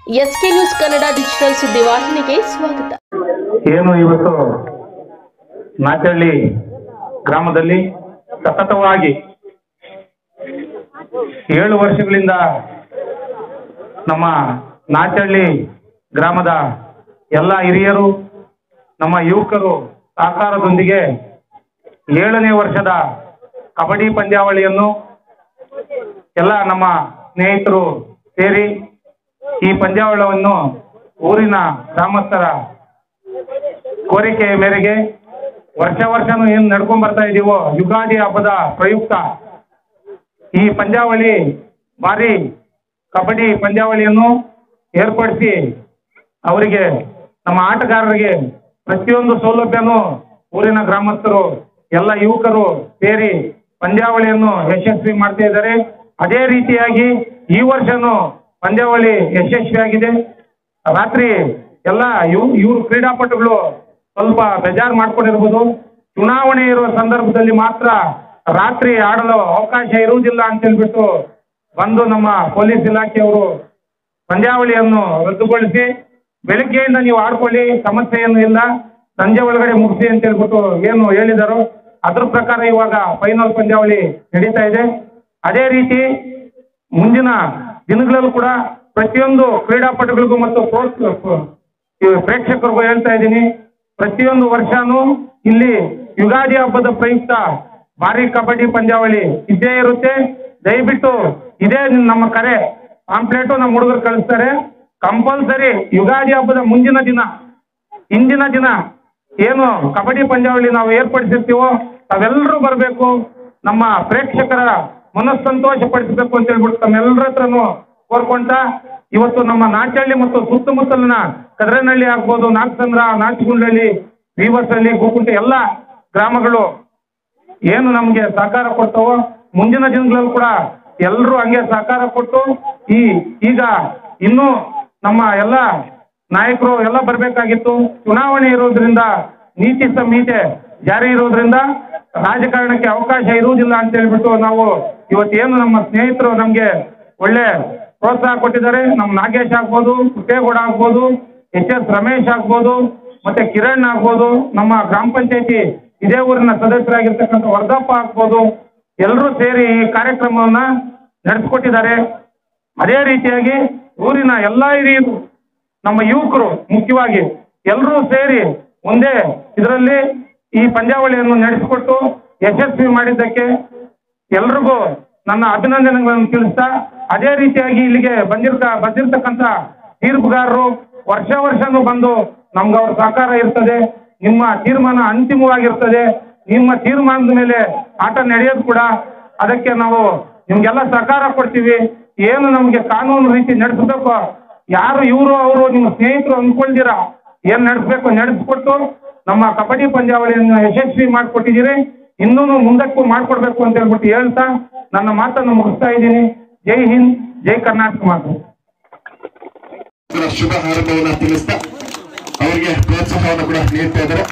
S K news Kannada digital ಸುದ್ದಿವಾಹಿನಿಗೆ ಸ್ವಾಗತ ಏನು ಇವತ್ತು ನಾಚಹಳ್ಳಿ ಗ್ರಾಮದಲ್ಲಿ ಸತತವಾಗಿ ಏಳು ವರ್ಷಗಳಿಂದ ನಮ್ಮ ನಾಚಹಳ್ಳಿ ಗ್ರಾಮದ ಎಲ್ಲ ಹಿರಿಯರು ನಮ್ಮ ಯುವಕರು ಸಹಕಾರದೊಂದಿಗೆ ಏಳನೇ ವರ್ಷದ ಕಬಡ್ಡಿ ಪಂದ್ಯಾವಳಿಯನ್ನು ಎಲ್ಲ ನಮ್ಮ ಸ್ನೇಹಿತರು ಸೇರಿ ಈ ಪಂದ್ಯಾವಳಿಯನ್ನು ಊರಿನ ಗ್ರಾಮಸ್ಥರ ಕೋರಿಕೆಯ ಮೇರೆಗೆ ವರ್ಷ ವರ್ಷನೂ ಏನು ನಡ್ಕೊಂಡ್ ಬರ್ತಾ ಇದೀವೋ ಯುಗಾದಿ ಹಬ್ಬದ ಪ್ರಯುಕ್ತ ಈ ಪಂದ್ಯಾವಳಿ ಭಾರಿ ಕಬಡ್ಡಿ ಪಂದ್ಯಾವಳಿಯನ್ನು ಏರ್ಪಡಿಸಿ ಅವರಿಗೆ ನಮ್ಮ ಆಟಗಾರರಿಗೆ ಪ್ರತಿಯೊಂದು ಸೌಲಭ್ಯನೂ ಊರಿನ ಗ್ರಾಮಸ್ಥರು ಎಲ್ಲ ಯುವಕರು ಸೇರಿ ಪಂದ್ಯಾವಳಿಯನ್ನು ಯಶಸ್ವಿ ಮಾಡ್ತಾ ಇದ್ದಾರೆ ಅದೇ ರೀತಿಯಾಗಿ ಈ ವರ್ಷನೂ ಪಂದ್ಯಾವಳಿ ಯಶಸ್ವಿಯಾಗಿದೆ ರಾತ್ರಿ ಎಲ್ಲ ಇವ್ ಇವ್ರು ಕ್ರೀಡಾಪಟುಗಳು ಸ್ವಲ್ಪ ಬೇಜಾರು ಮಾಡ್ಕೊಂಡಿರ್ಬೋದು ಚುನಾವಣೆ ಇರುವ ಸಂದರ್ಭದಲ್ಲಿ ಮಾತ್ರ ರಾತ್ರಿ ಆಡಲು ಅವಕಾಶ ಇರುವುದಿಲ್ಲ ಅಂತ ಹೇಳ್ಬಿಟ್ಟು ಬಂದು ನಮ್ಮ ಪೊಲೀಸ್ ಇಲಾಖೆಯವರು ಪಂದ್ಯಾವಳಿಯನ್ನು ರದ್ದುಗೊಳಿಸಿ ಬೆಳಿಗ್ಗೆಯಿಂದ ನೀವು ಆಡ್ಕೊಳ್ಳಿ ಸಮಸ್ಯೆ ಏನು ಇಲ್ಲ ಸಂಜೆ ಒಳಗಡೆ ಮುಗಿಸಿ ಅಂತ ಹೇಳ್ಬಿಟ್ಟು ಏನು ಹೇಳಿದಾರೋ ಅದ್ರ ಪ್ರಕಾರ ಇವಾಗ ಫೈನಲ್ ಪಂದ್ಯಾವಳಿ ನಡೀತಾ ಇದೆ ಅದೇ ರೀತಿ ಮುಂದಿನ ದಿನಗಳಲ್ಲೂ ಕೂಡ ಪ್ರತಿಯೊಂದು ಕ್ರೀಡಾಪಟುಗಳಿಗೂ ಮತ್ತು ಪ್ರೋತ್ಸ- ಈ ಪ್ರೇಕ್ಷಕರಿಗೂ ಹೇಳ್ತಾ ಇದ್ದೀನಿ ಪ್ರತಿಯೊಂದು ವರ್ಷನೂ ಇಲ್ಲಿ ಯುಗಾದಿ ಹಬ್ಬದ ಪ್ರಯುಕ್ತ ಭಾರಿ ಕಬಡ್ಡಿ ಪಂದ್ಯಾವಳಿ ಇದ್ದೇ ಇರುತ್ತೆ ದಯವಿಟ್ಟು ಇದೇ ನಮ್ಮ ಕರೆ ಪಾಂಪ್ಲೇಟು ನಮ್ಮ ಹುಡುಗರು ಕಳಿಸ್ತಾರೆ ಕಂಪಲ್ಸರಿ ಯುಗಾದಿ ಹಬ್ಬದ ಮುಂದಿನ ದಿನ ಇಂದಿನ ದಿನ ಏನು ಕಬಡ್ಡಿ ಪಂದ್ಯಾವಳಿ ನಾವು ಏರ್ಪಡಿಸಿರ್ತೀವೋ ತಾವೆಲ್ಲರೂ ಬರಬೇಕು ನಮ್ಮ ಪ್ರೇಕ್ಷಕರ ಮನಸ್ಸಂತೋಷ ಪಡಿಸಬೇಕು ಅಂತ ಹೇಳ್ಬಿಟ್ಟು ತಮ್ಮೆಲ್ಲರ ಹತ್ರನೂ ಕೋರ್ಕೊಂತ ಇವತ್ತು ನಮ್ಮ ನಾಚಹಳ್ಳಿ ಮತ್ತು ಸುತ್ತಮುತ್ತಲಿನ ಕದರನಹಳ್ಳಿ ಆಗ್ಬೋದು ನಾಗಸಂದ್ರ ನಾಚಗುಂಡಹಳ್ಳಿ ವೀವಸಹಳ್ಳಿ ಗೋಕುಂಟೆ ಎಲ್ಲ ಗ್ರಾಮಗಳು ಏನು ನಮಗೆ ಸಹಕಾರ ಕೊಡ್ತಾವೋ ಮುಂದಿನ ದಿನಗಳಲ್ಲೂ ಕೂಡ ಎಲ್ಲರೂ ಹಂಗೆ ಸಹಕಾರ ಕೊಟ್ಟು ಈ ಈಗ ಇನ್ನೂ ನಮ್ಮ ಎಲ್ಲ ನಾಯಕರು ಎಲ್ಲ ಬರಬೇಕಾಗಿತ್ತು ಚುನಾವಣೆ ಇರೋದ್ರಿಂದ ನೀತಿ ಸಂಹಿತೆ ಜಾರಿ ಇರೋದ್ರಿಂದ ರಾಜಕಾರಣಕ್ಕೆ ಅವಕಾಶ ಇರುವುದಿಲ್ಲ ಅಂತ ಹೇಳ್ಬಿಟ್ಟು ನಾವು ಇವತ್ತೇನು ನಮ್ಮ ಸ್ನೇಹಿತರು ನಮಗೆ ಒಳ್ಳೆ ಪ್ರೋತ್ಸಾಹ ಕೊಟ್ಟಿದ್ದಾರೆ ನಮ್ಮ ನಾಗೇಶ್ ಆಗ್ಬೋದು ಪುಟ್ಟೇಗೌಡ ಆಗ್ಬೋದು ಎಚ್ ಎಸ್ ರಮೇಶ್ ಆಗ್ಬೋದು ಮತ್ತೆ ಕಿರಣ್ ಆಗ್ಬೋದು ನಮ್ಮ ಗ್ರಾಮ ಪಂಚಾಯತಿ ಇದೇ ಊರಿನ ಸದಸ್ಯರಾಗಿರ್ತಕ್ಕಂಥ ವರ್ಧಪ್ಪ ಆಗ್ಬೋದು ಎಲ್ಲರೂ ಸೇರಿ ಈ ಕಾರ್ಯಕ್ರಮವನ್ನ ನಡೆಸಿಕೊಟ್ಟಿದ್ದಾರೆ ಅದೇ ರೀತಿಯಾಗಿ ಊರಿನ ಎಲ್ಲ ಹಿರಿಯರು ನಮ್ಮ ಯುವಕರು ಮುಖ್ಯವಾಗಿ ಎಲ್ಲರೂ ಸೇರಿ ಒಂದೇ ಇದರಲ್ಲಿ ಈ ಪಂದ್ಯಾವಳಿಯನ್ನು ನಡೆಸಿಕೊಟ್ಟು ಯಶಸ್ವಿ ಮಾಡಿದ್ದಕ್ಕೆ ಎಲ್ರಿಗೂ ನನ್ನ ಅಭಿನಂದನೆಗಳನ್ನು ತಿಳಿಸ್ತಾ ಅದೇ ರೀತಿಯಾಗಿ ಇಲ್ಲಿಗೆ ಬಂದಿರ್ತ ಬಂದಿರ್ತಕ್ಕಂಥ ತೀರ್ಪುಗಾರರು ವರ್ಷ ವರ್ಷನೂ ಬಂದು ನಮ್ಗೆ ಅವ್ರ ಸಹಕಾರ ಇರ್ತದೆ ನಿಮ್ಮ ತೀರ್ಮಾನ ಅಂತಿಮವಾಗಿರ್ತದೆ ನಿಮ್ಮ ತೀರ್ಮಾನದ ಮೇಲೆ ಆಟ ನಡೆಯೋದು ಕೂಡ ಅದಕ್ಕೆ ನಾವು ನಿಮ್ಗೆಲ್ಲ ಸಹಕಾರ ಕೊಡ್ತೀವಿ ಏನು ನಮಗೆ ಕಾನೂನು ರೀತಿ ನಡೆಸಬೇಕು ಯಾರು ಇವರು ಅವರು ನಿಮ್ಮ ಸ್ನೇಹಿತರು ಅಂದ್ಕೊಳ್ದಿರ ಏನ್ ನಡೆಸಬೇಕು ನಡೆಸ್ಕೊಟ್ಟು ನಮ್ಮ ಕಬಡ್ಡಿ ಪಂದ್ಯಾವಳಿಯನ್ನು ಯಶಸ್ವಿ ಮಾಡಿಕೊಟ್ಟಿದ್ದೀರಿ ಇನ್ನೂ ಮುಂದಕ್ಕೂ ಮಾಡ್ಕೊಡ್ಬೇಕು ಅಂತ ಹೇಳ್ಬಿಟ್ಟು ಹೇಳ್ತಾ ನನ್ನ ಮಾತನ್ನು ಮುಗಿಸ್ತಾ ಇದ್ದೀನಿ ಜೈ ಹಿಂದ್ ಜೈ ಕರ್ನಾಟಕ ಮಾತು ಅವರ ಶುಭ ಆರಂಭವನ್ನ ತಿಳಿಸ್ತಾ ಅವರಿಗೆ ಪ್ರೋತ್ಸಾಹವನ್ನು ಕೂಡ ನೀಡ್ತಾ ಇದ್ದಾರೆ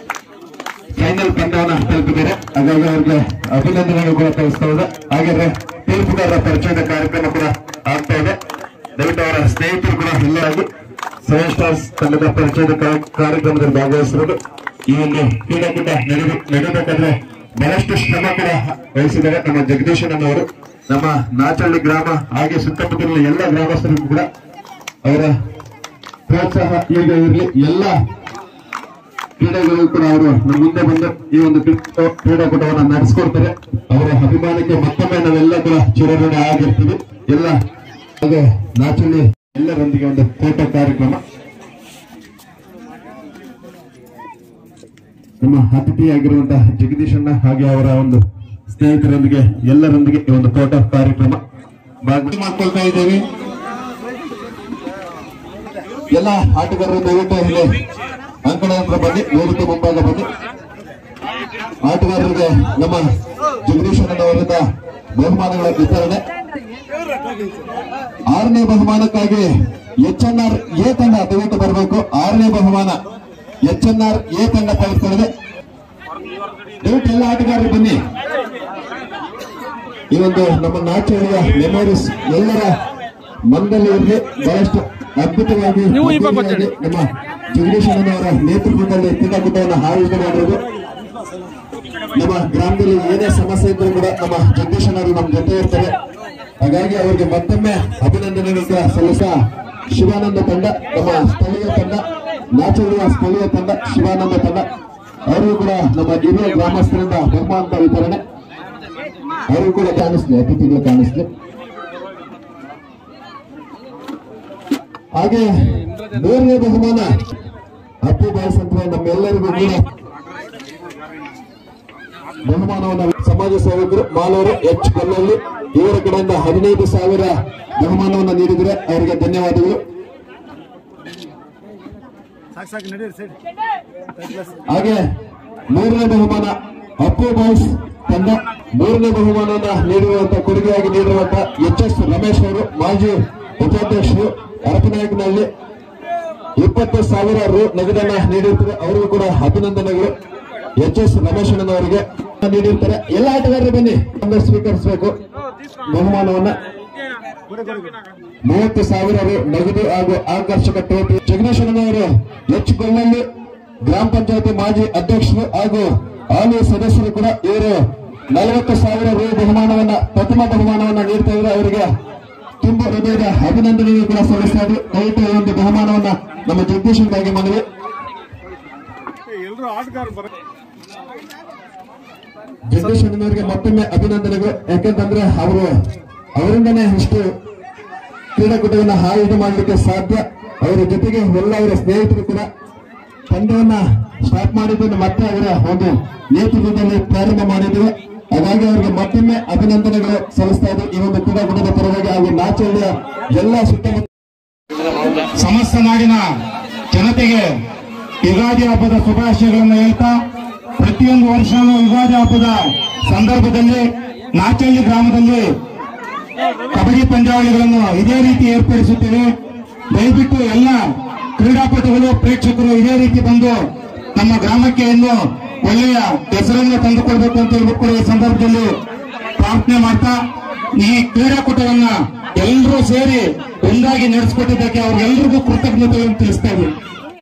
ಫೈನಲ್ ಪಂದ್ಯವನ್ನ ತಲುಪಿದ್ದಾರೆ ಹಾಗಾಗಿ ಅವರಿಗೆ ಅಭಿನಂದನೆಗಳು ಕೂಡ ತಿಳಿಸ್ತಾ ಇದೆ ಹಾಗಾದ್ರೆ ತೀರ್ಪುಗಾರರ ಪರಿಚಯದ ಕಾರ್ಯಕ್ರಮ ಕೂಡ ಆಗ್ತಾ ಇದೆ ದಯವಿಟ್ಟು ಅವರ ಸ್ನೇಹಿತರು ಕೂಡ ಎಲ್ಲರಾಗಿ ಸೆವೆನ್ ಸ್ಟಾರ್ಸ್ ತಂಡದ ಪರಿಚಯದ ಕಾ- ಕಾರ್ಯಕ್ರಮದಲ್ಲಿ ಭಾಗವಹಿಸಿರೋದು ಈ ಒಂದು ಕ್ರೀಡಾಕೂಟ ನಡೆದು ನಡೀಬೇಕಾದ್ರೆ ಬಹಳಷ್ಟು ಶ್ರಮ ಕೂಡ ವಹಿಸಿದ್ದಾರೆ ನಮ್ಮ ಜಗದೀಶನವರು ನಮ್ಮ ನಾಚಹಳ್ಳಿ ಗ್ರಾಮ ಹಾಗೆ ಸುತ್ತಮುತ್ತಲಿನ ಎಲ್ಲ ಗ್ರಾಮಸ್ಥರಿಗೂ ಕೂಡ ಅವರ ಪ್ರೋತ್ಸಾಹ ಈಗ ಇರಲಿ ಎಲ್ಲ ಕ್ರೀಡೆಗಳು ಕೂಡ ಅವರು ನಮ್ಮ ಮುಂದೆ ಬಂದು ಈ ಒಂದು ಕ್ರೀಡಾ- ಕ್ರೀಡಾಕೂಟವನ್ನ ನಡೆಸ್ಕೊಡ್ತಾರೆ ಅವರ ಅಭಿಮಾನಕ್ಕೆ ಮತ್ತೊಮ್ಮೆ ನಾವೆಲ್ಲ ಕೂಡ ಚಿರಋಣಿ ಆಗಿರ್ತೀವಿ ಎಲ್ಲ ಹಾಗೆ ನಾಚಲ್ಲಿ ಎಲ್ಲರೊಂದಿಗೆ ಒಂದು ಫೋಟೋ ಕಾರ್ಯಕ್ರಮ ನಮ್ಮ ಅತಿಥಿಯಾಗಿರುವಂತಹ ಜಗದೀಶಣ್ಣ ಹಾಗೆ ಅವರ ಒಂದು ಸ್ನೇಹಿತರೊಂದಿಗೆ ಎಲ್ಲರೊಂದಿಗೆ ಈ ಒಂದು ಫೋಟೋ ಕಾರ್ಯಕ್ರಮ ಭಾಗ ಮಾಡ್ಕೊಳ್ತಾ ಇದ್ದೇವೆ ಎಲ್ಲ ಆಟಗಾರರು ದಯವಿಟ್ಟು ಇಲ್ಲಿ ಅಂಕಣ ಹತ್ರ ಬನ್ನಿ ವೇದಿಕೆ ಮುಂಭಾಗ ಬನ್ನಿ ಆಟಗಾರರಿಗೆ ನಮ್ಮ ಜಗದೀಶಣ್ಣನವರಿಂದ ಬಹುಮಾನಗಳ ವಿತರಣೆ ಆರನೇ ಬಹುಮಾನಕ್ಕಾಗಿ ಎಚ್ ಎನ್ ಆರ್ ಎ ತಂಡ ದಯವಿಟ್ಟು ಬರಬೇಕು ಆರನೇ ಬಹುಮಾನ ಎಚ್ ಎನ್ ಆರ್ ಎ ತಂಡ ಕಳಿಸ್ತಾ ದಯವಿಟ್ಟು ಎಲ್ಲ ಆಟಗಾರರು ಬನ್ನಿ ಈ ಒಂದು ನಮ್ಮ ನಾಚಹಳ್ಳಿಯ ಮೆಮೊರೀಸ್ ಎಲ್ಲರ ಮನದಲ್ಲಿ ಇರಲಿ ಬಹಳಷ್ಟು ಅದ್ಭುತವಾಗಿ ನೀವು ಈ ಪಕ್ಕ ಅದ್ದೂರಿಯಾಗಿ ನಮ್ಮ ಜಗದೀಶ್ ಅಣ್ಣನವರ ನೇತೃತ್ವದಲ್ಲಿ ಕ್ರೀಡಾಕೂಟವನ್ನು ಆಯೋಜನೆ ಮಾಡಿರೋದು ನಮ್ಮ ಗ್ರಾಮದಲ್ಲಿ ಏನೇ ಸಮಸ್ಯೆ ಇದ್ರೂ ಕೂಡ ನಮ್ಮ ಜಗದೀಶ್ ಅಣ್ಣರು ನಮ್ಮ ಜೊತೆ ಇರ್ತಾರೆ ಹಾಗಾಗಿ ಅವರಿಗೆ ಮತ್ತೊಮ್ಮೆ ಅಭಿನಂದನೆಗಳ ಸಲ್ಲಿಸ ಶಿವಾನಂದ ತಂಡ ನಮ್ಮ ಸ್ಥಳೀಯ ತಂಡ ನಾಚುರುವ ಸ್ಥಳೀಯ ತಂಡ ಶಿವಾನಂದ ತಂಡ ಅವರು ಕೂಡ ನಮ್ಮ ಹಿರಿಯ ಗ್ರಾಮಸ್ಥರಿಂದ ಬಹುಮಾನ ವಿತರಣೆ ಅವರು ಕೂಡ ಕಾಣಿಸ್ಲಿ ಅತಿಥಿಗಳು ಕಾಣಿಸ್ಲಿ ಹಾಗೆ ಮೂರನೇ ಬಹುಮಾನ ಅಪ್ಪು ಬಾಯ್ಸ್ ಅಂತ ನಮ್ಮೆಲ್ಲರಿಗೂ ಕೂಡ ಬಹುಮಾನವನ್ನು ಸಮಾಜ ಸೇವಕರು ಮಾಲೂರು ಎಚ್ ಕೊಲ್ಲಲ್ಲಿ ಇವರ ಕಡೆಯಿಂದ ಹದಿನೈದು ಸಾವಿರ ಬಹುಮಾನವನ್ನು ನೀಡಿದರೆ ಅವರಿಗೆ ಧನ್ಯವಾದಗಳು ಹಾಗೆ ಮೂರನೇ ಬಹುಮಾನ ಅಪ್ಪು ಬಾಯ್ಸ್ ತಂಡ ಮೂರನೇ ಬಹುಮಾನವನ್ನ ನೀಡಿರುವಂತಹ ಕೊಡುಗೆಯಾಗಿ ನೀಡಿರುವಂತಹ ಎಚ್ ಎಸ್ ರಮೇಶ್ ಅವರು ಮಾಜಿ ಉಪಾಧ್ಯಕ್ಷರು ಹರಪನಾಯಕನಲ್ಲಿ ಇಪ್ಪತ್ತು ಸಾವಿರ ರು ನಗದನ್ನ ನೀಡಿರ್ತಾರೆ ಅವರಿಗೂ ಕೂಡ ಅಭಿನಂದನೆಗಳು ಎಚ್ ಎಸ್ ರಮೇಶ್ ಅಣ್ಣನವರಿಗೆ ನೀಡಿರ್ತಾರೆ ಎಲ್ಲ ಆಟಗಾರರು ಬನ್ನಿ ಒಂದು ಸ್ವೀಕರಿಸಬೇಕು ಬಹುಮಾನವನ್ನ ಮೂವತ್ತು ಸಾವಿರ ರು ನಗದು ಹಾಗೂ ಆಕರ್ಷಕ ಟೋಪಿ ಜಗದೀಶ್ ಅಣ್ಣನವರು ಎಚ್ ಕೊಲ್ಲಲ್ಲಿ ಗ್ರಾಮ ಪಂಚಾಯತಿ ಮಾಜಿ ಅಧ್ಯಕ್ಷರು ಹಾಗೂ ಹಾಲಿ ಸದಸ್ಯರು ಕೂಡ ಇವರು ನಲವತ್ತು ಸಾವಿರ ರು ಬಹುಮಾನವನ್ನ ಪ್ರಥಮ ಬಹುಮಾನವನ್ನ ನೀಡ್ತಾ ಇದ್ದಾರೆ ಅವರಿಗೆ ತುಂಬ ಹೃದಯದ ಅಭಿನಂದನೆಗಳು ಕೂಡ ಸಲ್ಲಿಸ್ತಾ ಇದ್ರು ದಯವಿಟ್ಟು ಈ ಒಂದು ಬಹುಮಾನವನ್ನ ನಮ್ಮ ಜಗದೀಶ್ ಬಗ್ಗೆ ಮನವಿ ಜಗದೀಶ್ ಅಣ್ಣನವರಿಗೆ ಮತ್ತೊಮ್ಮೆ ಅಭಿನಂದನೆಗಳು ಯಾಕೆಂತಂದ್ರೆ ಅವರು ಅವರಿಂದನೇ ಇಷ್ಟು ಕ್ರೀಡಾಕೂಟವನ್ನ ಆಯೋಜನೆ ಮಾಡಲಿಕ್ಕೆ ಸಾಧ್ಯ ಅವರ ಜೊತೆಗೆ ಎಲ್ಲ ಅವರ ಸ್ನೇಹಿತರು ಕೂಡ ತಂಡವನ್ನ ಸ್ಟಾರ್ಟ್ ಮಾಡಿದ್ದನ್ನು ಮತ್ತೆ ಅವರ ಒಂದು ನೇತೃತ್ವದಲ್ಲಿ ಪ್ರಾರಂಭ ಮಾಡಿದ್ರು ಹಾಗಾಗಿ ಅವರಿಗೆ ಮತ್ತೊಮ್ಮೆ ಅಭಿನಂದನೆಗಳು ಸಲ್ಲಿಸ್ತಾ ಇದ್ದು ಈ ಒಂದು ಕ್ರೀಡಾಕೂಟದ ಪರವಾಗಿ ಹಾಗೂ ನಾಚಳ್ಳಿಯ ಎಲ್ಲ ಸುತ್ತಮುತ್ತ ಸಮಸ್ತ ನಾಡಿನ ಜನತೆಗೆ ಯುಗಾದಿ ಹಬ್ಬದ ಶುಭಾಶಯಗಳನ್ನು ಹೇಳ್ತಾ ಪ್ರತಿಯೊಂದು ವರ್ಷನೂ ಯುಗಾದಿ ಹಬ್ಬದ ಸಂದರ್ಭದಲ್ಲಿ ನಾಚಳ್ಳಿ ಗ್ರಾಮದಲ್ಲಿ ಕಬಡ್ಡಿ ಪಂದ್ಯಾವಳಿಗಳನ್ನು ಇದೇ ರೀತಿ ಏರ್ಪಡಿಸುತ್ತೇವೆ ದಯವಿಟ್ಟು ಎಲ್ಲ ಕ್ರೀಡಾಪಟುಗಳು ಪ್ರೇಕ್ಷಕರು ಇದೇ ರೀತಿ ಬಂದು ನಮ್ಮ ಗ್ರಾಮಕ್ಕೆ ಇನ್ನು ಒಳ್ಳೆಯ ಹೆಸರನ್ನು ತಂದುಕೊಳ್ಬೇಕು ಅಂತ ಹೇಳ್ಬಿಟ್ಟು ಕೂಡ ಈ ಸಂದರ್ಭದಲ್ಲಿ ಪ್ರಾರ್ಥನೆ ಮಾಡ್ತಾ ಈ ಕ್ರೀಡಾಕೂಟವನ್ನ ಎಲ್ಲರೂ ಸೇರಿ ಒಂದಾಗಿ ನಡೆಸಿಕೊಟ್ಟಿದ್ದಕ್ಕೆ ಅವ್ರಿಗೆಲ್ಲರಿಗೂ ಕೃತಜ್ಞತೆಗಳನ್ನು ತಿಳಿಸ್ತಾ ಇದ್ದೀವಿ